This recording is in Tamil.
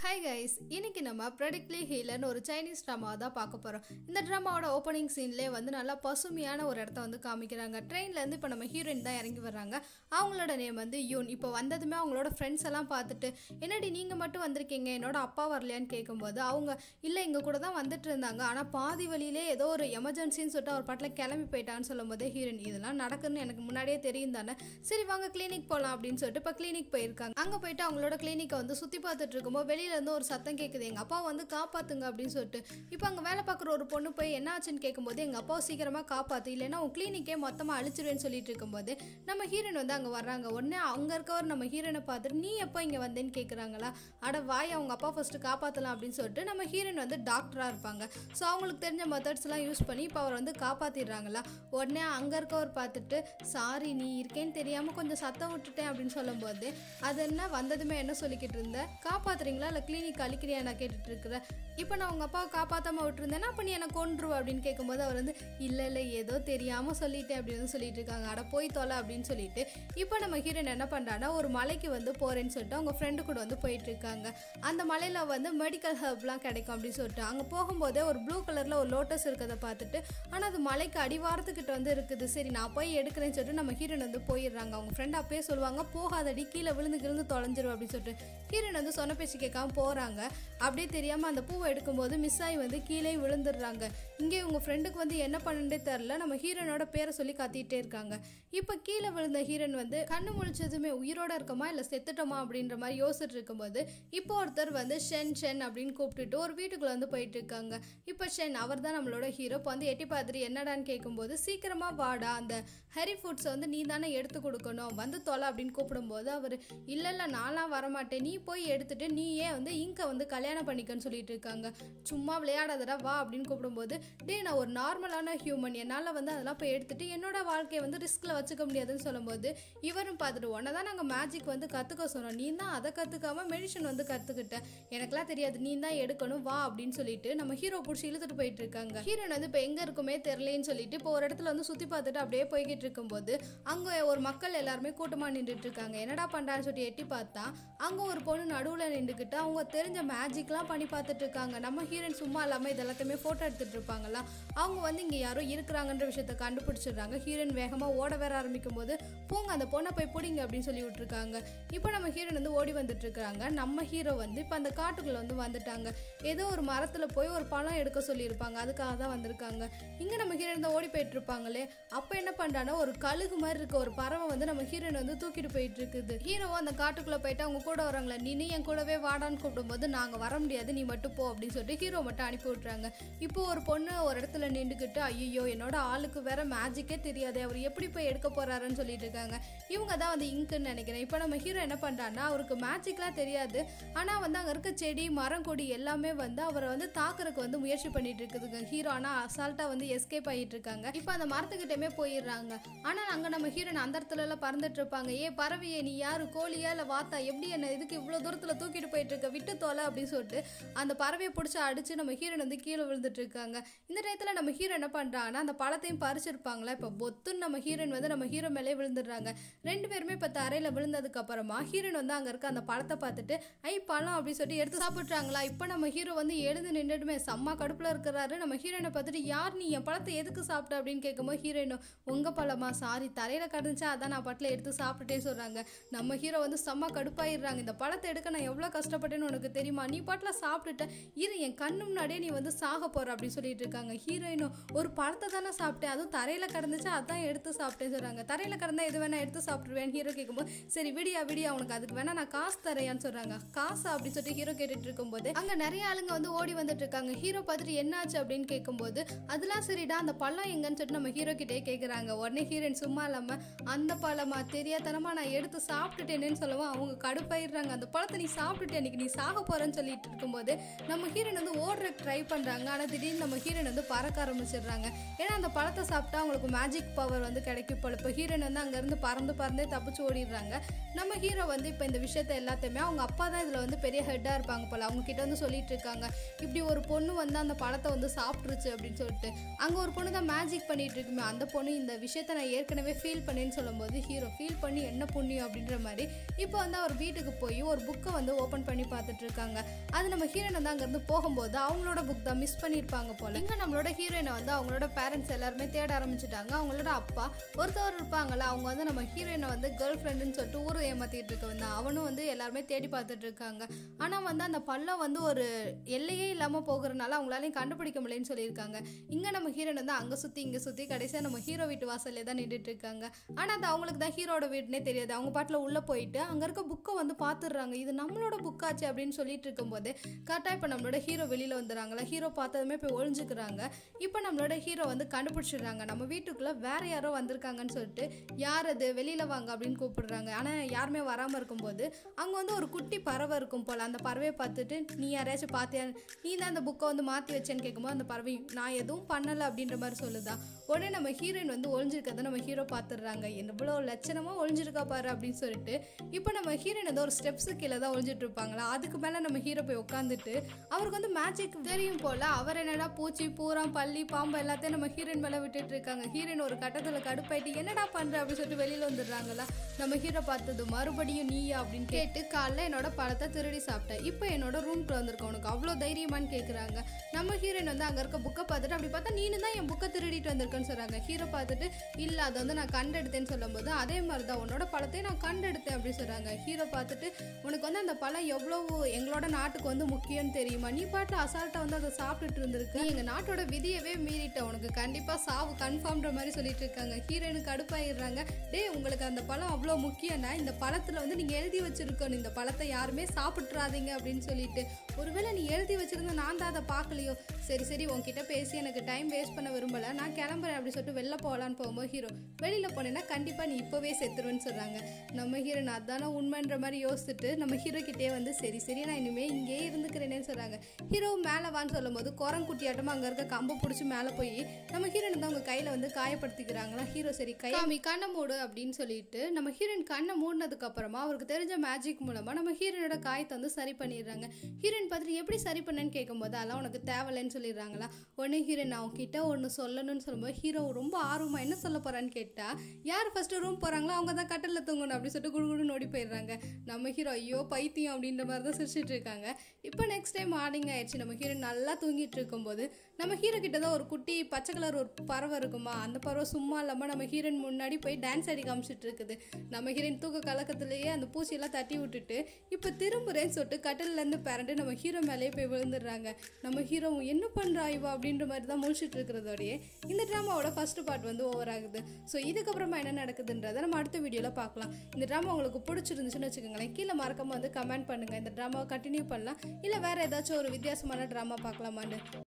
ஹாய் கைஸ் இன்னைக்கு நம்ம ப்ரெடிக்ட்லி ஹீலர்னு ஒரு சைனீஸ் ட்ராமா தான் பார்க்க போகிறோம் இந்த ட்ராமாவோட ஓப்பனிங் சீன்லேயே வந்து நல்லா பசுமையான ஒரு இடத்த வந்து காமிக்கிறாங்க ட்ரெயின்லேருந்து இப்போ நம்ம ஹீரோயின் தான் இறங்கி வர்றாங்க அவங்களோட நேம் வந்து யூன் இப்போ வந்ததுமே அவங்களோட ஃப்ரெண்ட்ஸ் எல்லாம் பார்த்துட்டு என்னடி நீங்கள் மட்டும் வந்திருக்கீங்க என்னோட அப்பா வரலையான்னு கேட்கும்போது அவங்க இல்லை எங்கள் கூட தான் வந்துட்டு இருந்தாங்க ஆனால் பாதி வழியிலே ஏதோ ஒரு எமர்ஜென்சின்னு சொல்லிட்டு அவர் பாட்டில் கிளம்பி போயிட்டான்னு சொல்லும்போது ஹீரோயின் இதெல்லாம் நடக்குன்னு எனக்கு முன்னாடியே தெரியும் தானே சரி வாங்க கிளினிக் போகலாம் அப்படின்னு சொல்லிட்டு இப்போ கிளினிக் போயிருக்காங்க அங்கே போயிட்டு அவங்களோட கிளினிக்கை வந்து சுற்றி பார்த்துட்டு இருக்கும்போது வெளியில இருந்து ஒரு சத்தம் கேட்குது எங்கள் அப்பா வந்து காப்பாத்துங்க அப்படின்னு சொல்லிட்டு இப்போ அங்கே வேலை பார்க்குற ஒரு பொண்ணு போய் என்ன ஆச்சுன்னு கேட்கும்போது எங்கள் அப்பாவை சீக்கிரமாக காப்பாற்று இல்லைன்னா உன் கிளினிக்கே மொத்தமாக அழிச்சிருவேன்னு சொல்லிட்டு இருக்கும்போது நம்ம ஹீரோயின் வந்து அங்கே வர்றாங்க உடனே அங்கே இருக்கவர் நம்ம ஹீரோனை பார்த்துட்டு நீ எப்போ இங்கே வந்தேன்னு கேட்குறாங்களா அட வாய் அவங்க அப்பா ஃபஸ்ட்டு காப்பாற்றலாம் அப்படின்னு சொல்லிட்டு நம்ம ஹீரோயின் வந்து டாக்டராக இருப்பாங்க ஸோ அவங்களுக்கு தெரிஞ்ச மெத்தட்ஸ்லாம் யூஸ் பண்ணி இப்போ அவர் வந்து காப்பாற்றிடுறாங்களா உடனே அங்கே இருக்கவர் பார்த்துட்டு சாரி நீ இருக்கேன்னு தெரியாமல் கொஞ்சம் சத்தம் விட்டுட்டேன் அப்படின்னு சொல்லும்போது அது என்ன வந்ததுமே என்ன சொல்லிக்கிட்டு இருந்தேன் காப்பாத்துறீங்களா இல்லை கிளினிக் அழிக்கிறியா நான் கேட்டுட்டு இருக்கிறேன் இப்போ நான் உங்கள் அப்பாவை காப்பாற்றாம விட்டுருந்தேன்னா அப்போ நீ என்னை கொன்றுவ அப்படின்னு கேட்கும்போது அவர் வந்து இல்லை இல்லை ஏதோ தெரியாமல் சொல்லிட்டேன் அப்படின்னு வந்து சொல்லிட்டு இருக்காங்க அட போய் தொலை அப்படின்னு சொல்லிட்டு இப்போ நம்ம ஹீரோயின் என்ன பண்ணுறான்னா ஒரு மலைக்கு வந்து போகிறேன்னு சொல்லிட்டு அவங்க ஃப்ரெண்டு கூட வந்து போயிட்டு இருக்காங்க அந்த மலையில் வந்து மெடிக்கல் ஹர்ப்லாம் கிடைக்கும் அப்படின்னு சொல்லிட்டு அங்கே போகும்போதே ஒரு ப்ளூ கலரில் ஒரு லோட்டஸ் இருக்கிறத பார்த்துட்டு ஆனால் அது மலைக்கு அடிவாரத்துக்கிட்ட வந்து இருக்குது சரி நான் போய் எடுக்கிறேன்னு சொல்லிட்டு நம்ம ஹீரோயின் வந்து போயிடுறாங்க அவங்க ஃப்ரெண்ட் அப்பயே சொல்லுவாங்க போகாதடி கீழே விழுந்து கிழுந்து தொலைஞ்சிரும் அப்படின்னு சொல்லிட்டு ஹீரோயின் வந்து சொன்ன பேச்சு கேட்காம போகிறாங்க அப்படியே தெரியாமல் அந்த பூவை எடுக்கும்போது மிஸ் ஆகி வந்து கீழே விழுந்துடுறாங்க இங்கே உங்கள் ஃப்ரெண்டுக்கு வந்து என்ன பண்ணுன்றே தெரில நம்ம ஹீரோனோட பேரை சொல்லி கத்திட்டே இருக்காங்க இப்போ கீழே விழுந்த ஹீரோன் வந்து கண்ணு முழிச்சதுமே உயிரோட இருக்கமா இல்லை செத்துட்டோமா அப்படின்ற மாதிரி யோசிச்சுட்டு இருக்கும்போது இப்போ ஒருத்தர் வந்து ஷென் ஷென் அப்படின்னு கூப்பிட்டுட்டு ஒரு வீட்டுக்குள்ள வந்து போயிட்டு இருக்காங்க இப்போ ஷென் அவர் தான் நம்மளோட ஹீரோ இப்போ வந்து எட்டி பார்த்துட்டு என்னடான்னு கேட்கும்போது சீக்கிரமா வாடா அந்த ஹெரி ஃபுட்ஸை வந்து நீ தானே எடுத்து கொடுக்கணும் வந்து தொலை அப்படின்னு கூப்பிடும்போது அவர் இல்லை இல்லை நான்லாம் வரமாட்டேன் நீ போய் எடுத்துட்டு நீயே வந்து இங்கை வந்து கல்யாணம் பண்ணிக்கன்னு சொல்லிட்டு இருக்காங்க சும்மா விளையாடாதடா வா அப்படின்னு கூப்பிடும்போது டே நான் ஒரு நார்மலான ஹியூமன் என்னால் வந்து அதெல்லாம் போய் எடுத்துட்டு என்னோட வாழ்க்கையை வந்து ரிஸ்கில் வச்சுக்க முடியாதுன்னு சொல்லும்போது இவரும் பார்த்துட்டு உன்னை தான் நாங்கள் மேஜிக் வந்து கற்றுக்க சொன்னோம் நீ தான் அதை கற்றுக்காம மெடிஷன் வந்து கற்றுக்கிட்ட எனக்குலாம் தெரியாது நீ தான் எடுக்கணும் வா அப்படின்னு சொல்லிட்டு நம்ம ஹீரோ பிடிச்சி இழுத்துட்டு போயிட்டு இருக்காங்க ஹீரோன் வந்து இப்போ எங்கே இருக்குமே தெரியலேன்னு சொல்லிட்டு இப்போ ஒரு இடத்துல வந்து சுற்றி பார்த்துட்டு அப்படியே போய்கிட்டு இருக்கும்போது அங்கே ஒரு மக்கள் எல்லாருமே கூட்டமாக நின்றுட்டு இருக்காங்க என்னடா பண்ணுறான்னு சொல்லிட்டு எட்டி பார்த்தா அங்கே ஒரு பொண்ணு நடுவில் நின்றுக்கிட்டு அவங்க தெரிஞ்ச மேஜிக்லாம் பண்ணி பார்த்துட்டு இருக்காங்க நம்ம ஹீரோயின் சும்மா இல்லாமல் இது எல்லாத்தையுமே ஃபோட்டோ எடுத்துட்டு இருப்பாங்களா அவங்க வந்து இங்கே யாரோ இருக்கிறாங்கன்ற விஷயத்த கண்டுபிடிச்சிடுறாங்க ஹீரோயின் வேகமாக ஓட வேற ஆரம்பிக்கும் போது போங்க அந்த பொண்ணை போய் பிடிங்க அப்படின்னு சொல்லி விட்டுருக்காங்க இப்போ நம்ம ஹீரோயின் வந்து ஓடி வந்துட்டு இருக்காங்க நம்ம ஹீரோ வந்து இப்போ அந்த காட்டுக்குள்ள வந்து வந்துட்டாங்க ஏதோ ஒரு மரத்தில் போய் ஒரு பழம் எடுக்க சொல்லியிருப்பாங்க அதுக்காக தான் வந்திருக்காங்க இங்கே நம்ம ஹீரோயின் தான் ஓடி போயிட்டு இருப்பாங்களே அப்போ என்ன பண்ணுறான்னா ஒரு கழுகு மாதிரி இருக்க ஒரு பறவை வந்து நம்ம ஹீரோயின் வந்து தூக்கிட்டு போயிட்டு இருக்குது ஹீரோவும் அந்த காட்டுக்குள்ளே போயிட்டு அவங்க கூட வராங்களா நீ நீ என் கூடவே வாடான்னு கூப்பிடும்போது நாங்கள் வர முடியாது நீ மட்டும் போ அப்படின்னு சொல்லிட்டு ஹீரோ மட்டும் அனுப்பி விட்றாங்க இப்போ ஒரு பொண்ணு ஒரு இடத்துல நின்றுக்கிட்டு ஐயோ என்னோட ஆளுக்கு வேற மேஜிக்கே தெரியாது அவர் எப்படி போய் எடுக்க போறாருன்னு சொல்லிட்டு இருக்காங்க இவங்க தான் வந்து இங்க்குன்னு நினைக்கிறேன் இப்போ நம்ம ஹீரோ என்ன பண்றான்னா அவருக்கு மேஜிக்லாம் தெரியாது ஆனால் வந்து அங்கே இருக்க செடி மரம் கொடி எல்லாமே வந்து அவரை வந்து தாக்குறதுக்கு வந்து முயற்சி பண்ணிட்டு இருக்குதுங்க ஹீரோ ஆனால் அசால்ட்டாக வந்து எஸ்கேப் ஆகிட்டு இருக்காங்க இப்போ அந்த மரத்துக்கிட்டமே போயிடுறாங்க ஆனால் அங்கே நம்ம ஹீரோன் அந்த இடத்துல எல்லாம் பறந்துட்டு இருப்பாங்க ஏ பறவையே நீ யாரு கோழியா இல்லை வாத்தா எப்படி என்ன இதுக்கு இவ்வளோ தூரத்தில் தூக்கிட்டு போயிட்டு இருக்க விட்டு தொலை அப்படின்னு சொல்லிட்டு அந்த பறவையை பிடிச்சி அடிச்சு நம்ம ஹீரோன் வந்து கீழே விழுந்துட்டு இருக்காங்க இந்த டயத்தில் நம்ம ஹீரோ என்ன பண்ணுறாங்கன்னா அந்த பழத்தையும் பறிச்சிருப்பாங்களா இப்போ பொத்துன்னு நம்ம ஹீரோயின் வந்து நம்ம ஹீரோ மேலே விழுந்துடுறாங்க ரெண்டு பேருமே இப்போ தரையில் விழுந்ததுக்கு அப்புறமா ஹீரோயின் வந்து அங்கே இருக்க அந்த பழத்தை பார்த்துட்டு ஐ பழம் அப்படின்னு சொல்லிட்டு எடுத்து சாப்பிட்றாங்களா இப்போ நம்ம ஹீரோ வந்து எழுந்து நின்றுட்டுமே செம்ம கடுப்பில் இருக்கிறாரு நம்ம ஹீரோயினை பார்த்துட்டு யார் நீ என் பழத்தை எதுக்கு சாப்பிட்ட அப்படின்னு கேட்கும்போது ஹீரோயினும் உங்கள் பழமா சாரி தரையில் கடந்துச்சா அதான் நான் பட்டில் எடுத்து சாப்பிட்டுட்டே சொல்கிறாங்க நம்ம ஹீரோ வந்து செம்ம கடுப்பாயிடுறாங்க இந்த பழத்தை எடுக்க நான் எவ்வளோ கஷ்டப்பட்டேன்னு உனக்கு தெரியுமா நீ பாட்டில் சாப்பிட்டுட்ட இரு என் கண்ணு முன்னாடியே நீ வந்து சாக போற அப்படின்னு சொல்லிட்டு இருக்காங்க ஹீரோயினும் ஒரு பழத்தை தானே சாப்பிட்டேன் அதுவும் தரையில் கடந்துச்சு அதான் எடுத்து சாப்பிட்டேன்னு சொல்கிறாங்க தரையில் கடந்தா எது வேணா எடுத்து சாப்பிடுவேன் ஹீரோ கேட்கும்போது சரி விடியா விடியா உனக்கு அதுக்கு வேணா நான் காசு தரையான்னு சொல்கிறாங்க காசா அப்படின்னு சொல்லிட்டு ஹீரோ கேட்டுட்டு இருக்கும்போது அங்கே நிறைய ஆளுங்க வந்து ஓடி வந்துட்டு இருக்காங்க ஹீரோ பார்த்துட்டு என்னாச்சு அப்படின்னு கேட்கும்போது அதெல்லாம் சரிடா அந்த பழம் எங்கன்னு சொல்லிட்டு நம்ம ஹீரோ கிட்டே கேட்குறாங்க உடனே ஹீரோயின் சும்மா இல்லாமல் அந்த பழமா தெரியாதனமா நான் எடுத்து சாப்பிட்டுட்டேனேன்னு சொல்லவும் அவங்க கடுப்பாயிடுறாங்க அந்த பழத்தை நீ சாப்பிட்டுட்டு அன்னைக்கு நீ சாக போறேன்னு சொல்லிட்டு இருக்கும்போது நம்ம ஹீரோயின் வந்து ஓடுற ட்ரை பண்ணுறாங்க ஆனால் திடீர்னு நம்ம ஹீரோயின் வந்து பறக்க ஆரம்பிச்சிடுறாங்க ஏன்னா அந்த பழத்தை சாப்பிட்டா அவங்களுக்கு மேஜிக் பவர் வந்து கிடைக்கும் போல இப்போ ஹீரோயின் வந்து அங்கேருந்து பறந்து பறந்தே தப்பிச்சு ஓடிடுறாங்க நம்ம ஹீரோ வந்து இப்போ இந்த விஷயத்த எல்லாத்தையுமே அவங்க அப்பா தான் இதில் வந்து பெரிய ஹெட்டாக இருப்பாங்க போல அவங்க கிட்ட வந்து சொல்லிட்டு இருக்காங்க இப்படி ஒரு பொண்ணு வந்து அந்த பழத்தை வந்து சாப்பிட்ருச்சு அப்படின்னு சொல்லிட்டு அங்கே ஒரு பொண்ணு தான் மேஜிக் பண்ணிட்டு இருக்குமே அந்த பொண்ணு இந்த விஷயத்த நான் ஏற்கனவே ஃபீல் பண்ணேன்னு சொல்லும்போது ஹீரோ ஃபீல் பண்ணி என்ன புண்ணியம் அப்படின்ற மாதிரி இப்போ வந்து அவர் வீட்டுக்கு போய் ஒரு புக்கை வந்து ஓப்பன் பண்ணி பார்த்துட்டு இருக்காங்க அது நம்ம ஹீரோயின் வந்து அங்கேருந்து போகும்போது அவங்களோட புக் தான் மிஸ் பண்ணியிருப்பாங்க போல இங்கே நம்மளோட ஹீரோயினை வந்து அவங்களோட பேரண்ட்ஸ் எல்லாருமே தேட ஆரம்பிச்சிட்டாங்க அவங்களோட அப்பா ஒருத்தவர் இருப்பாங்கல்ல அவங்க வந்து நம்ம ஹீரோயினை வந்து கேர்ள் ஃப்ரெண்டுன்னு சொல்லிட்டு ஊரை ஏமாத்திட்டு இருக்க வந்தா அவனும் வந்து எல்லாருமே தேடி பார்த்துட்டு இருக்காங்க ஆனால் வந்து அந்த பள்ளம் வந்து ஒரு எல்லையே இல்லாமல் போகிறனால அவங்களாலையும் கண்டுபிடிக்க முடியலன்னு சொல்லியிருக்காங்க இங்கே நம்ம ஹீரோயின் வந்து அங்கே சுற்றி இங்கே சுற்றி கடைசியாக நம்ம ஹீரோ வீட்டு வாசல்லே தான் நின்றுட்டு இருக்காங்க ஆனால் அது அவங்களுக்கு தான் ஹீரோட வீடுனே தெரியாது அவங்க பாட்டில் உள்ளே போயிட்டு அங்கே இருக்க புக்கை வந்து பார்த்துடுறாங்க இது நம்மளோட புக்காச்சு அப்படின்னு சொல்லிட்டு இருக்கும்போது கரெக்டாக இப்போ நம்மளோட ஹீரோ வெளியில் வந்துடுறாங்களா ஹீரோ பார்த்ததுமே போய் ஒழிஞ்சுக்கிறாங்க இப்போ நம்மளோட ஹீரோ வந்து கண்டுபிடிச்சிடுறாங்க நம்ம வீட்டுக்குள்ளே வேற யாரோ வந்திருக்காங்கன்னு சொல்லிட்டு யார் அது வெளியில் வாங்க அப்படின்னு கூப்பிடுறாங்க ஆனால் யாருமே வராமல் இருக்கும்போது அங்கே வந்து ஒரு குட்டி பறவை இருக்கும் போல் அந்த பறவையை பார்த்துட்டு நீ யாரையாச்சும் பார்த்தியா நீ தான் அந்த புக்கை வந்து மாற்றி வச்சேன்னு கேட்கும்போது அந்த பறவை நான் எதுவும் பண்ணலை அப்படின்ற மாதிரி சொல்லுதா உடனே நம்ம ஹீரோயின் வந்து ஒளிஞ்சிருக்கதை நம்ம ஹீரோ பார்த்துடுறாங்க எவ்வளோ லட்சணமாக ஒளிஞ்சிருக்கா பாரு அப்படின்னு சொல்லிட்டு இப்போ நம்ம ஹீரோயின் வந்து ஒரு ஸ்டெப்ஸு கீழே தான் ஒளிஞ்சிட்டு இருப்பாங்களா அதுக்கு மேலே நம்ம ஹீரோ போய் உட்காந்துட்டு அவருக்கு வந்து மேஜிக் தெரியும் போல் அவர் என்னடா பூச்சி பூரம் பள்ளி பாம்பு எல்லாத்தையும் நம்ம ஹீரோயின் மேலே விட்டுட்டு இருக்காங்க ஹீரோயின் ஒரு கட்டத்தில் கடுப்பாயிட்டு என்னடா பண்ணுற அப்படின்னு சொல்லிட்டு வெளியில் வந்துடுறாங்களா நம்ம ஹீரோ பார்த்தது மறுபடியும் நீயா அப்படின்னு கேட்டு காலைல என்னோட பழத்தை திருடி சாப்பிட்டேன் இப்போ என்னோட ரூம்க்குள்ள வந்திருக்க உனக்கு அவ்வளோ தைரியமான்னு கேட்குறாங்க நம்ம ஹீரோயின் வந்து அங்கே இருக்க புக்கை பார்த்துட்டு அப்படி பார்த்தா நீனு தான் என் புக்கை திருடிட்டு வந்திருக்கேன்னு சொல்கிறாங்க ஹீரோ பார்த்துட்டு இல்லை அதை வந்து நான் கண்டெடுத்தேன்னு சொல்லும்போது அதே மாதிரி தான் உன்னோட பழத்தையும் நான் கண்டெடுத்தேன் அப்படின்னு சொல்கிறாங்க ஹீரோ பார்த்துட்டு உனக்கு வந்து அந்த பழம் எவ்வளவு எங்களோட நாட்டுக்கு வந்து முக்கியம்னு தெரியுமா நீ பாட்டு அசால்ட்டாக வந்து அதை சாப்பிட்டுட்டு இருந்திருக்கு நீ எங்கள் நாட்டோட விதியவே மீறிட்ட உனக்கு கண்டிப்பாக சாவு கன்ஃபார்ம்ன்ற மாதிரி சொல்லிட்டு இருக்காங்க ஹீரோயினுக்கு கடுப்பாயிடுறாங்க டேய் உங்களுக்கு அந்த பழம் அவ்வளோ முக்கியம்னா இந்த பழத்தில் வந்து நீங்கள் எழுதி வச்சிருக்கணும் இந்த பழத்தை யாருமே சாப்பிட்றாதீங்க அப்படின்னு சொல்லிட்டு ஒருவேளை நீ எழுதி வச்சிருந்த நான் தான் அதை பார்க்கலையோ சரி சரி உன்கிட்ட பேசி எனக்கு டைம் வேஸ்ட் பண்ண விரும்பல நான் கிளம்புறேன் அப்படி சொல்லிட்டு வெளில போகலான்னு போகும்போது ஹீரோ வெளியில் போனேன்னா கண்டிப்பாக நீ இப்போவே செத்துருவேன்னு சொல்கிறாங்க நம்ம ஹீரோ நான் அதானே உண்மைன்ற மாதிரி யோசிச்சுட்டு நம்ம ஹீரோ கிட்டே வந்து சரி சரி நான் இனிமேல் இங்கேயே இருந்துக்கிறேனேன்னு சொல்கிறாங்க ஹீரோ மேலே வான்னு சொல்லும்போது குரங்குட்டியாட்டமாக அங்கே இருக்க கம்பு பிடிச்சி மேலே போய் நம்ம ஹீரோயின் வந்து அவங்க கையில் வந்து காயப்படுத்திக்கிறாங்களா ஹீரோ சரி கை காமி கண்ணை மூடு அப்படின்னு சொல்லிட்டு நம்ம ஹீரோயின் கண்ணை மூடினதுக்கு அப்புறமா அவருக்கு தெரிஞ்ச மேஜிக் மூலமாக நம்ம ஹீரோனோட காயத்தை வந்து சரி பண்ணிடுறாங்க ஹீரோயின் பார்த்துட்டு எப்படி சரி பண்ணேன்னு கேட்கும்போது அதெல்லாம் உனக்கு தேவையில்லைன்னு சொல்லிடுறாங்களா உடனே ஹீரோயின் நான் உங்ககிட்ட ஒன்று சொல்லணும்னு சொல்லும்போது ஹீரோ ரொம்ப ஆர்வமாக என்ன சொல்ல போகிறான்னு கேட்டால் யார் ஃபஸ்ட்டு ரூம் போகிறாங்களோ அவங்க தான் கட்டலில் தூங்கணும் அப்படின்னு சொல்லிட்டு குடு குடுன்னு ஓடி போயிடுறாங்க நம்ம ஹீரோ ஐயோ பைத்தியம் அப்படின்ற மாதிரி தான் சிரிச்சிட்டு இருக்காங்க இப்போ நெக்ஸ்ட் டைம் மார்னிங் ஆயிடுச்சு நம்ம ஹீரோ நல்லா தூங்கிட்டு இருக்கும்போது நம்ம ஹீரோ கிட்ட தான் ஒரு குட்டி பச்சை கலர் ஒரு பறவை இருக்குமா அந்த பறவை சும்மா இல்லாமல் நம்ம ஹீரோயின் முன்னாடி போய் டான்ஸ் ஆடி காமிச்சிட்டு இருக்குது நம்ம ஹீரோயின் தூக்க கலக்கத்துலேயே அந்த பூச்சியெல்லாம் தட்டி விட்டுட்டு இப்போ திரும்புறேன்னு சொல்லிட்டு கட்டிலேருந்து பேரண்டு நம்ம ஹீரோ மேலேயே போய் விழுந்துடுறாங்க நம்ம ஹீரோ என்ன பண்ணுறா இவா அப்படின்ற மாதிரி தான் முழிச்சிட்டு இருக்கிறதோடயே இந்த ட்ராமாவோட ஃபர்ஸ்ட் பார்ட் வந்து ஓவர் ஆகுது ஸோ இதுக்கப்புறமா என்ன நடக்குதுன்றதை நம்ம அடுத்த வீடியோவில் பார்க்கலாம் இந்த ட்ராமா உங்களுக்கு பிடிச்சிருந்துச்சுன்னு வச்சுக்கோங்களேன் கீழே மறக்காம வந்து கமெண்ட் பண்ணுங்கள் இந்த ட்ராமாவை கண்டினியூ பண்ணலாம் இல்லை வேறு ஏதாச்சும் ஒரு வித்தியாசமான ட்ராமா பார்க்கலாமான்னு